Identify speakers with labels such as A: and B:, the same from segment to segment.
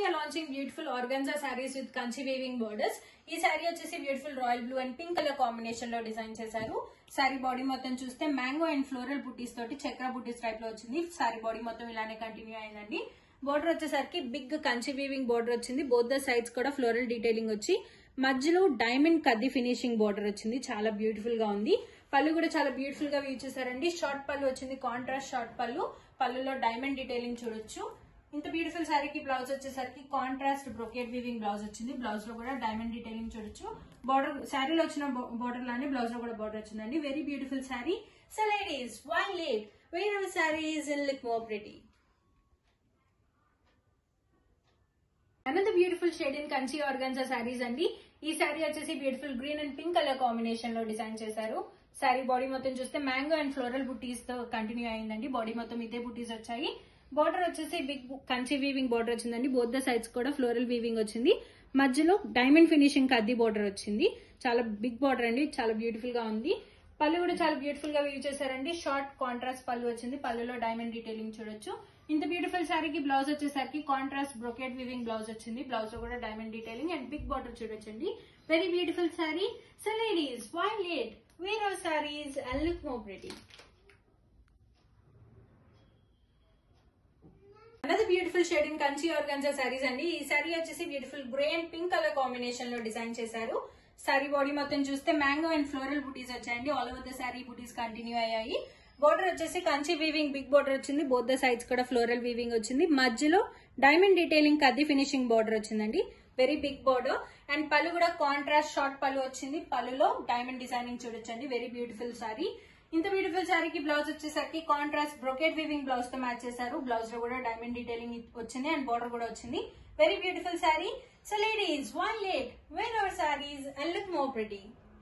A: we are launching beautiful organza sarees with Kanchi weaving borders ఈ శారీ వచ్చేసి beautiful royal blue and pink colour combination లో design చేశారు saree body మొత్తం చూస్తే మ్యాంగో అండ్ ఫ్లోరల్ బుటీస్ తోటి చక్ర బుటీస్ టైప్ లో వచ్చింది శారీ బాడీ మొత్తం ఇలానే కంటిన్యూ అయిందండి బోర్డర్ వచ్చేసరికి బిగ్ కంచి వీవింగ్ బోర్డర్ వచ్చింది బోత్ ద సైడ్స్ కూడా ఫ్లోరల్ డీటెయిలింగ్ వచ్చి మధ్యలో డైమండ్ కద్ది ఫినిషింగ్ బోర్డర్ వచ్చింది చాలా బ్యూటిఫుల్ గా ఉంది పళ్ళు కూడా చాలా బ్యూటిఫుల్ గా వీవ్ చేశారండి షార్ట్ పళ్ళు వచ్చింది కాంట్రాస్ట్ షార్ట్ పళ్ళు పళ్ళులో డైమండ్ డీటెయిలింగ్ చూడొచ్చు ఇంత బ్యూటిఫుల్ శారీకి బ్లౌజ్ వచ్చేసరికి కాంట్రాస్ట్ బ్రొకేట్ వీవింగ్ బ్లౌజ్ వచ్చింది బ్లౌజ్ లో కూడా డైమండ్ డీటెయిలింగ్ చూడొచ్చు బార్డర్ శారీలో వచ్చిన బార్డర్ లానే బ్లౌజ్ లో కూడా బార్డర్ వచ్చిందండి very beautiful saree so ladies one late wear our sarees in look more pretty another beautiful shade in Kanchi organza sarees అండి ఈ శారీ వచ్చేసి beautiful green and pink colour combination లో డిజైన్ చేశారు శారీ బాడీ మొత్తం చూస్తే మ్యాంగో అండ్ ఫ్లోరల్ బుటీస్ తో కంటిన్యూ అయిందండి బాడీ మొత్తం ఇదే బుటీస్ వచ్చాయి బార్డర్ వచ్చేసి బిగ్ కంచి వీవింగ్ బార్డర్ వచ్చిందండి బోత్ ద సైడ్స్ కూడా ఫ్లోరల్ వీవింగ్ వచ్చింది మధ్యలో డైమండ్ ఫినిషింగ్ కద్ది బార్డర్ వచ్చింది చాలా బిగ్ బార్డర్ అండి చాలా బ్యూటిఫుల్ గా ఉంది పళ్ళు కూడా చాలా బ్యూటిఫుల్ గా వీవ్ చేశారండి షార్ట్ కాంట్రాస్ట్ పళ్ళు వచ్చింది పళ్ళులో డైమండ్ డీటెయిలింగ్ చూడొచ్చు ఇంత బ్యూటిఫుల్ శారీకి బ్లౌజ్ వచ్చేసరికి కాంట్రాస్ట్ బ్రొకెట్ వివింగ్ బ్లౌజ్ వచ్చింది బ్లౌజ్ లో కూడా diamond detailing and big border చూడొచ్చండి very beautiful saree so ladies why late wear are sarees and look more pretty another beautiful shade in Kanchi organza sarees అండి ఈ శారీ వచ్చేసి beautiful grey and pink colour combination లో design చేశారు saree body మొత్తం చూస్తే మ్యాంగో అండ్ ఫ్లోరల్ బుటీస్ వచ్చాయండి ఆల్ ఓవర్ ద శారీ బుటీస్ కంటిన్యూ అయ్యాయి బోర్డర్ వచ్చేసి కంచి వీవింగ్ బిగ్ బోర్డర్ వచ్చింది బోత్ ద సైడ్స్ కూడా ఫ్లోరల్ వీవింగ్ వచ్చింది మధ్యలో డైమండ్ డీటెయిలింగ్ కద్ది ఫినిషింగ్ బోర్డర్ వచ్చిందండి very big border and pallu కూడా కాంట్రాస్ట్ షార్ట్ పళ్ళు వచ్చింది పళ్ళులో డైమండ్ డిజైనింగ్ చూడొచ్చండి వెరీ బ్యూటిఫుల్ సారీ ఇంత బ్యూటిఫుల్ శారీకి బ్లౌజ్ వచ్చేసరికి కాంట్రాస్ట్ బ్రొకెట్ వీవింగ్ బ్లౌజ్ తో మ్యాచ్ చేశారు బ్లౌజ్ లో కూడా డైమండ్ డీటెయిలింగ్ వచ్చింది అండ్ బోర్డర్ కూడా వచ్చింది very beautiful saree so ladies one late wear our sarees and look more pretty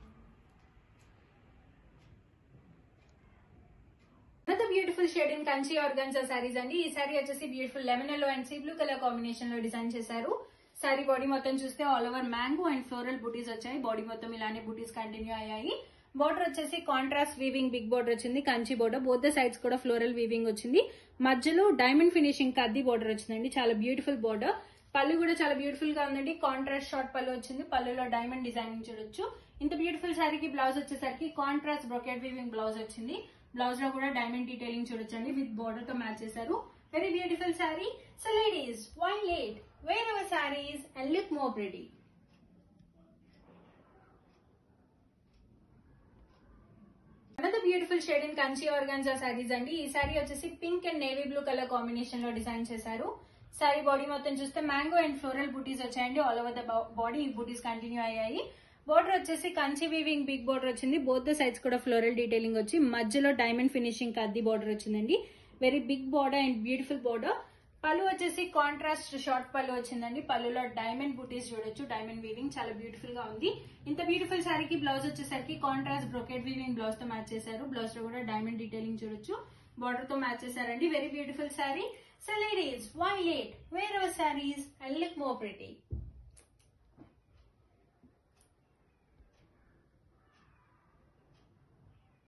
A: another beautiful shade in Kanchi organza sarees అండి ఈ శారీ వచ్చేసి beautiful lemon yellow and sea blue colour combination లో డిజైన్ చేశారు శారీ బాడీ మొత్తం చూస్తే all over mango and floral butis వచ్చాయి body మొత్తం ఇలానే బుటీస్ కంటిన్యూ అయ్యాయి బోర్డర్ వచ్చేసి కాంట్రాస్ట్ వీవింగ్ బిగ్ బోర్డర్ వచ్చింది Kanchi border both the sides కూడా ఫ్లోరల్ వీవింగ్ వచ్చింది మధ్యలో డైమండ్ ఫినిషింగ్ కద్ది బోర్డర్ వచ్చిందండి చాలా బ్యూటిఫుల్ బోర్డర్ పళ్ళు కూడా చాలా బ్యూటిఫుల్ గా ఉందండి కాంట్రాస్ట్ షార్ట్ పళ్ళు వచ్చింది పళ్ళులో డైమండ్ డిజైనింగ్ చూడొచ్చు ఇంత బ్యూటిఫుల్ శారీకి బ్లౌజ్ వచ్చేసరికి కాంట్రాస్ట్ బ్రొకెట్ వీవింగ్ బ్లౌజ్ వచ్చింది బ్లౌజ్ లో కూడా డైమండ్ డీటెయిలింగ్ చూడొచ్చండి విత్ బోర్డర్ తో మ్యాచ్ చేశారు very beautiful saree so ladies why late wear our sarees and look more pretty another beautiful shade in Kanchi organza sarees అండి ఈ శారీ వచ్చేసి pink and navy blue colour combination లో డిజైన్ చేశారు శారీ బాడీ మొత్తం చూస్తే మ్యాంగో అండ్ ఫ్లోరల్ బూటీస్ వచ్చాయండి ఆల్ ఓవర్ ద బాడీ ఈ బూటీస్ continue అయ్యాయి బోర్డర్ వచ్చేసి కంచి వీవింగ్ బిగ్ బోర్డర్ వచ్చింది బోత్ ద సైడ్స్ కూడా ఫ్లోరల్ డీటెయిలింగ్ వచ్చి మధ్యలో డైమండ్ ఫినిషింగ్ కద్ది బోర్డర్ వచ్చిందండి very big border and beautiful border pallu వచ్చేసి కాంట్రాస్ట్ షార్ట్ పళ్ళు వచ్చిందండి పళ్ళులో డైమండ్ బూటీస్ చూడొచ్చు డైమండ్ వీవింగ్ చాలా బ్యూటిఫుల్ గా ఉంది ఇంత బ్యూటిఫుల్ శారీకి బ్లౌజ్ వచ్చేసరికి కాంట్రాస్ట్ బ్రొకెట్ వీవింగ్ బ్లౌజ్ తో మ్యాచ్ చేశారు బ్లౌజ్ లో కూడా డైమండ్ డీటెయిలింగ్ చూడొచ్చు బార్డర్ తో మ్యాచ్ చేశారండి very beautiful saree so ladies why late wear our sarees and look more pretty